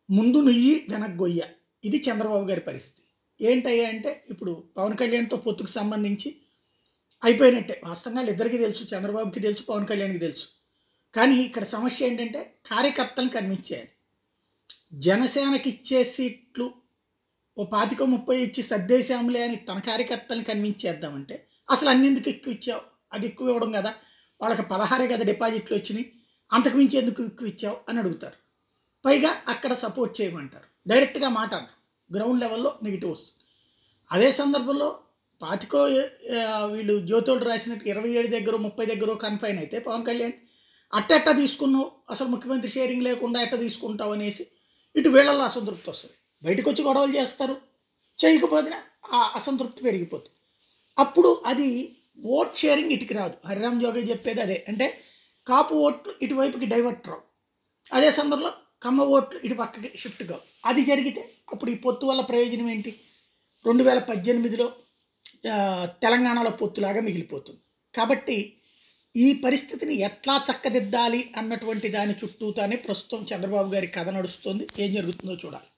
ముందు నుయ్యి వెనక్ గొయ్య ఇది చంద్రబాబు గారి పరిస్థితి ఏంటయ్యా అంటే ఇప్పుడు పవన్ కళ్యాణ్తో పొత్తుకు సంబంధించి అయిపోయినట్టే వాస్తవంగా ఇద్దరికి తెలుసు చంద్రబాబుకి తెలుసు పవన్ కళ్యాణ్కి తెలుసు కానీ ఇక్కడ సమస్య ఏంటంటే కార్యకర్తలను కన్విన్స్ చేయాలి జనసేనకి ఇచ్చే సీట్లు ఓ పాతికో ముప్పై ఇచ్చి సర్దేశాములే అని తన కార్యకర్తలను కన్విన్స్ చేద్దామంటే అసలు అన్నెందుకు ఎక్కువ ఇచ్చావు అది ఎక్కువ ఇవ్వడం కదా వాళ్ళకి పదహారే కదా డిపాజిట్లు వచ్చినాయి అంతకు మించి ఎందుకు ఎక్కువ ఇచ్చావు అని అడుగుతారు పైగా అక్కడ సపోర్ట్ చేయమంటారు డైరెక్ట్గా మాట్లాడరు గ్రౌండ్ లెవెల్లో నెగిటివ్ వస్తుంది అదే సందర్భంలో పాతికో ఆ, వీళ్ళు జ్యోతుడు రాసినట్టు ఇరవై ఏడు దగ్గర ముప్పై దగ్గర కన్ఫైన్ అయితే పవన్ కళ్యాణ్ అట్టెట్ట తీసుకున్నావు అసలు ముఖ్యమంత్రి షేరింగ్ లేకుండా ఎట్ట తీసుకుంటావు అనేసి ఇటు వీళ్ళల్లో అసంతృప్తి వస్తుంది బయటకు వచ్చి గొడవలు చేస్తారు చేయకపోతే ఆ అసంతృప్తి పెరిగిపోతుంది అప్పుడు అది ఓట్ షేరింగ్ ఇటుకి రాదు హరిరామ్ జోగి చెప్పేది అదే అంటే కాపు ఓట్లు ఇటువైపుకి డైవర్ట్ రావు అదే సందర్భంలో కమ్మ ఓట్లు ఇటు పక్కకి షిఫ్ట్ కావు అది జరిగితే అప్పుడు ఈ పొత్తు వల్ల ప్రయోజనం ఏంటి రెండు వేల పద్దెనిమిదిలో ఆ, తెలంగాణలో పొత్తులాగా మిగిలిపోతుంది కాబట్టి ఈ పరిస్థితిని ఎట్లా చక్కదిద్దాలి అన్నటువంటి దాని చుట్టూతానే ప్రస్తుతం చంద్రబాబు గారి కథ నడుస్తుంది ఏం జరుగుతుందో చూడాలి